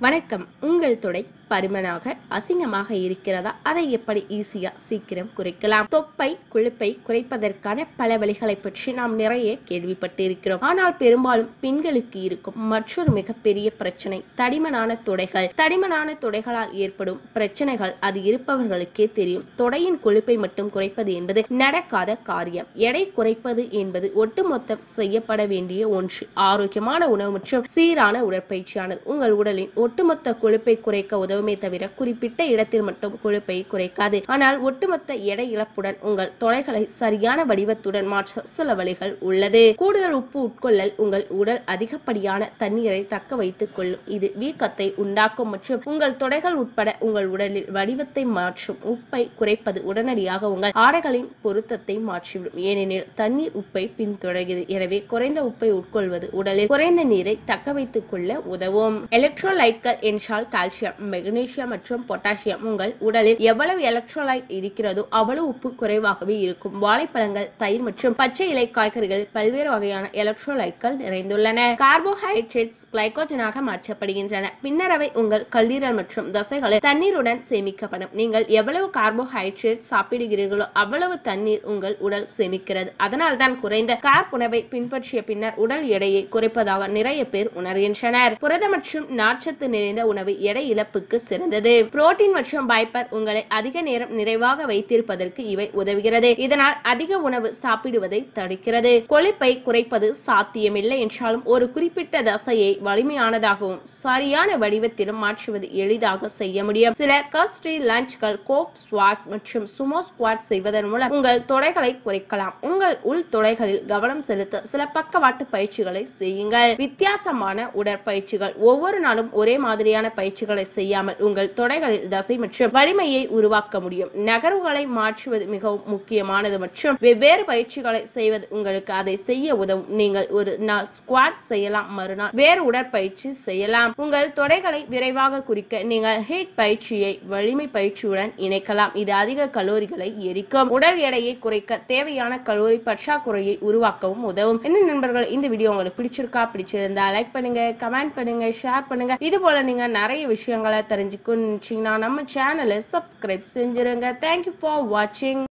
வணக்கம் உங்கள் தொடை பருமனாக அசிங்கமாக இருக்கிறதா அதை எப்படி ஈஸியா சீக்கிரம் குறைக்கலாம் தொப்பை கொழுப்பை குறைப்பதற்கான பல வழிகளை பற்றி நாம் நிறைய கேள்விப்பட்டிருக்கிறோம் ஆனால் பெரும்பாலும் பெண்களுக்கு இருக்கும் மற்றொரு மிகப்பெரிய பிரச்சனை தடிமனான தொடைகள் தடிமனான தொடைகளால் ஏற்படும் பிரச்சனைகள் அது இருப்பவர்களுக்கே தெரியும் தொடையின் கொழுப்பை மட்டும் குறைப்பது என்பது நடக்காத காரியம் எடை குறைப்பது என்பது ஒட்டுமொத்தம் செய்யப்பட வேண்டிய ஒன்று ஆரோக்கியமான உணவு மற்றும் சீரான உடற்பயிற்சியானது உங்கள் உடலின் ஒட்டுமொத்த கொழுப்பை குறைக்க உதவுமே தவிர குறிப்பிட்ட இடத்தில் மட்டும் கொழுப்பை குறைக்காது ஆனால் ஒட்டுமொத்த எடை இழப்புடன் உங்கள் தொடைகளை சரியான வடிவத்துடன் மாற்ற சில வழிகள் உள்ளது கூடுதல் உப்பு உட்கொள்ளல் உங்கள் உடல் அதிகப்படியான தண்ணீரை தக்க வைத்துக் கொள்ளும் இது வீக்கத்தை உண்டாக்கும் மற்றும் உங்கள் தொடைகள் உட்பட உங்கள் உடலில் வடிவத்தை மாற்றும் உப்பை குறைப்பது உடனடியாக உங்கள் ஆடைகளின் பொருத்தத்தை மாற்றிவிடும் ஏனெனில் தண்ணீர் உப்பை பின்தொடர்கிறது எனவே குறைந்த உப்பை உட்கொள்வது உடலில் குறைந்த நீரை தக்க வைத்துக் கொள்ள உதவும் எலக்ட்ரோலைட்கள் என்றால் கால்சியம் மெக்னீசியம் மற்றும் பொட்டாசியம் உங்கள் உடலில் எவ்வளவு எலக்ட்ரோலைட் இருக்கிறதோ அவ்வளவு உப்பு குறைவாகவே இருக்கும் வாழைப்பழங்கள் தயிர் மற்றும் பச்சை இலை காய்கறிகள் பல்வேறு வகையான எலக்ட்ரோலைட்கள் நிறைந்துள்ளன கார்போஹைட்ரேட்ஸ் கிளைகோஜனாக மாற்றப்படுகின்றன பின்னர் அவை உங்கள் கல்லீரல் மற்றும் தசைகளில் தண்ணீருடன் சேமிக்கப்படும் நீங்கள் எவ்வளவு கார்போஹைட்ரேட் சாப்பிடுகிறீர்களோ அவ்வளவு தண்ணீர் உங்கள் உடல் சேமிக்கிறது அதனால் தான் குறைந்த கார்ப் உணவை பின்பற்றிய பின்னர் உடல் எடையை குறைப்பதாக நிறைய பேர் உணர்கின்றனர் புரத மற்றும் நார்ச்சத்து நிறைந்த உணவு எடை இழப்புக்கு சிறந்தது புரோட்டீன் மற்றும் பைப்பர் உங்களை அதிக நேரம் நிறைவாக வைத்திருப்பதற்கு இவை உதவுகிறது இதனால் அதிக உணவு சாப்பிடுவதை தடுக்கிறது கொழுப்பை குறைப்பது சாத்தியமில்லை என்றாலும் ஒரு குறிப்பிட்ட தசையை வலிமையானதாகவும் சரியான வடிவத்திலும் மாற்றுவது எளிதாக செய்ய முடியும் சில கஸ்ட்ரி லஞ்ச்கள் கோப் ஸ்வாட் மற்றும் சுமோ ஸ்குவாட் செய்வதன் மூலம் உங்கள் தொடைகளை குறைக்கலாம் உங்கள் உள் தொடைகளில் கவனம் செலுத்த சில பக்கவாட்டு பயிற்சிகளை செய்யுங்கள் வித்தியாசமான உடற்பயிற்சிகள் ஒவ்வொரு நாளும் ஒரே மாதிரியான பயிற்சிகளை செய்யாமல் உங்கள் தொடைகளில் தசை மற்றும் வலிமையை உருவாக்க முடியும் நகர்வுகளை மாற்றுவது மிகவும் முக்கியமானது மற்றும் வெவ்வேறு பயிற்சிகளை செய்வது உங்களுக்கு அதை செய்ய உதவும் நீங்கள் ஒரு நாள் ஸ்குவாட் செய்யலாம் மறுநாள் வேறு உடற்பயிற்சி செய்யலாம் உங்கள் தொடைகளை விரைவாக குறிக்க நீங்கள் ஹீட் பயிற்சியை வலிமை பயிற்சியுடன் இணைக்கலாம் இது அதிக கலோரிகளை எரிக்கும் உடல் எடையை குறைக்க தேவையான கலோரி பற்றாக்குறையை உருவாக்கவும் உதவும் என்ன நண்பர்கள் இந்த வீடியோ உங்களுக்கு பிடிச்சிருக்கா பிடிச்சிருந்தா லைக் பண்ணுங்க கமெண்ட் பண்ணுங்க ஷேர் பண்ணுங்க இது போல நீங்க நிறைய விஷயங்களை தெரிஞ்சுக்கணும்னு நினைச்சீங்கன்னா நம்ம சேனலை சப்ஸ்கிரைப் செஞ்சிருங்க தேங்க்யூ ஃபார் வாட்சிங்